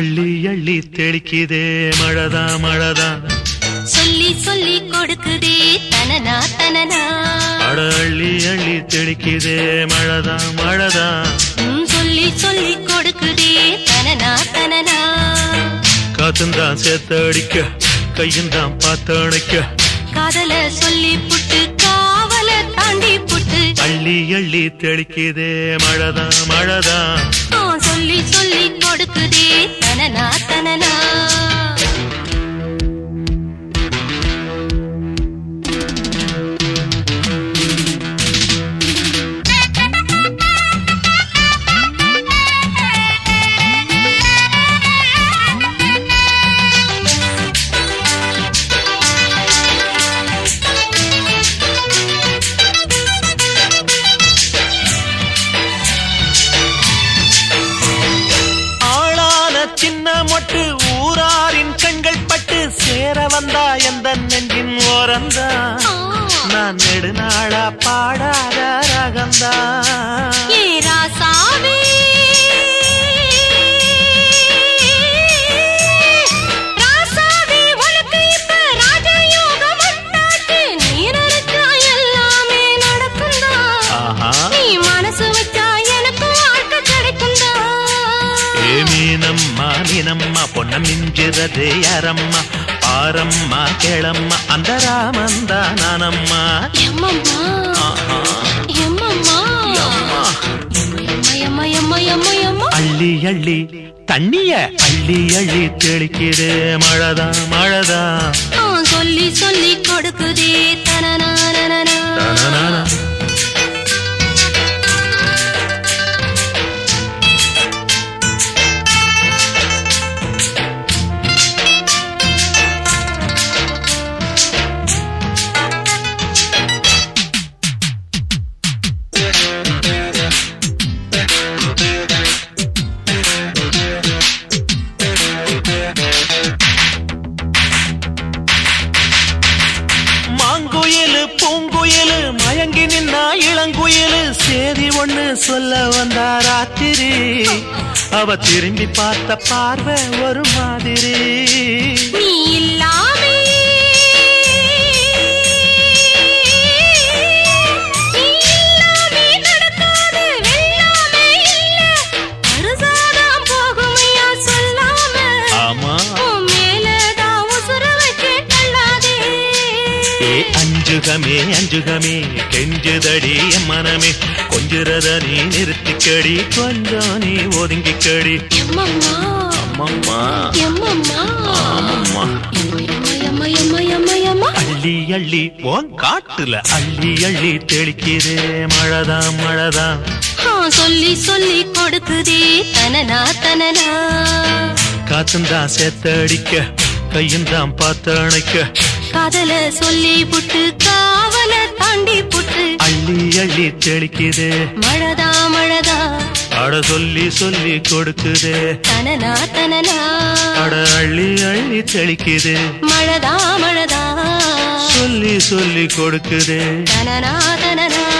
அள்ளி அள்ளி தெளிக்குதே மழதா மழதா சொல்லி சொல்லி கொடுக்குதே தனனா தனனா அட அள்ளி அள்ளி தெளிக்குதே மழதா மழதா ம், சொல்லி சொல்லி கொடுக்குதே தனனா தனனா காத்துந்தான் சேர்த்து அடிக்க கையுந்தான் பார்த்து அணைக்க காதல சொல்லி புட்டு காவல தாண்டி புட்டு அள்ளி அள்ளி தெளிக்குதே மழதா மழதா ஆ, சொல்லி சொல்லி கொடுக்குதே தனனா தனனா ஆளான சின்ன மொட்டு ஊராரின் கண்கள் பட்டு சேர வந்தா எந்த நெஞ்சின் ஓரந்தா ஆ, நான் நெடுநாளா பாடாத ரகந்தா ஏ ராசாவே ராசாவே உனக்கு இப்ப ராஜயோகம் உண்டாச்சு. நீ நினைச்சா எல்லாமே நடக்கும்தா. ஆஹா நீ மனசு வச்சா எனக்கு வாழ்க்கை கிடைக்கும்தா. ஏ மீனம்மா மீனம்மா பொன்ன மிஞ்சுறது யாரம்மா பாரம்மா கேளம்மா அந்த ராமந்தா நானம்மா எம்மம்மா, ஆஹா எம்மம்மா. அம்மா எம்மா, எம்மா, எம்மா, எம்மா, எம்மா. அள்ளி அள்ளி தண்ணிய அள்ளி அள்ளி தெளிக்குது மழதா மழதா ஆ, சொல்லி சொல்லி கொடுக்குதே தனனானனனா. தனனனா. மாங்குயிலு பூங்குயிலு மயங்கி நின்னா இளங்குயிலு சேதி ஒண்ணு சொல்ல வந்தா ராத்திரி அவ திரும்பி பார்த்த பார்வை ஒரு மாதிரி நீ இல்லாமே நீ இல்லாமே நடக்காது வெல்லாமே இல்ல அறுசாதான் போகுமையா சொல்லாம ஆமா உன் மேலதான் உசுர வச்சு தள்ளாதே ஏ அஞ்சுகமே அஞ்சுகமே கெஞ்சுதடி என் மனமே கொஞ்சுறத நீ நிறுத்திக்கடி கொஞ்சம் நீ ஒதுங்கிக்கடி எம்மம்மா அம்மம்மா எம்மம்மா ஆமம்மா எம்மா எம்மா எம்மா எம்மா எம்மா அள்ளி அள்ளி உன் காட்டுல அள்ளி அள்ளி தெளிக்குதே மழதா மழதா ஆ, சொல்லி சொல்லி கொடுக்குதே தனனா தனனா காத்துந்தா சேத்தடிக்க கையுந்தான் பார்த்து அணைக்க காதல சொல்லி புட்டு காவல தாண்டி புட்டு அள்ளி அள்ளி தெளிக்குதே மழதா மழதா அட சொல்லி சொல்லி கொடுக்குதே தனனா தனனா அட அள்ளி அள்ளி தெளிக்குதே மழதா மழதா சொல்லி சொல்லி கொடுக்குதே தனனா தனனா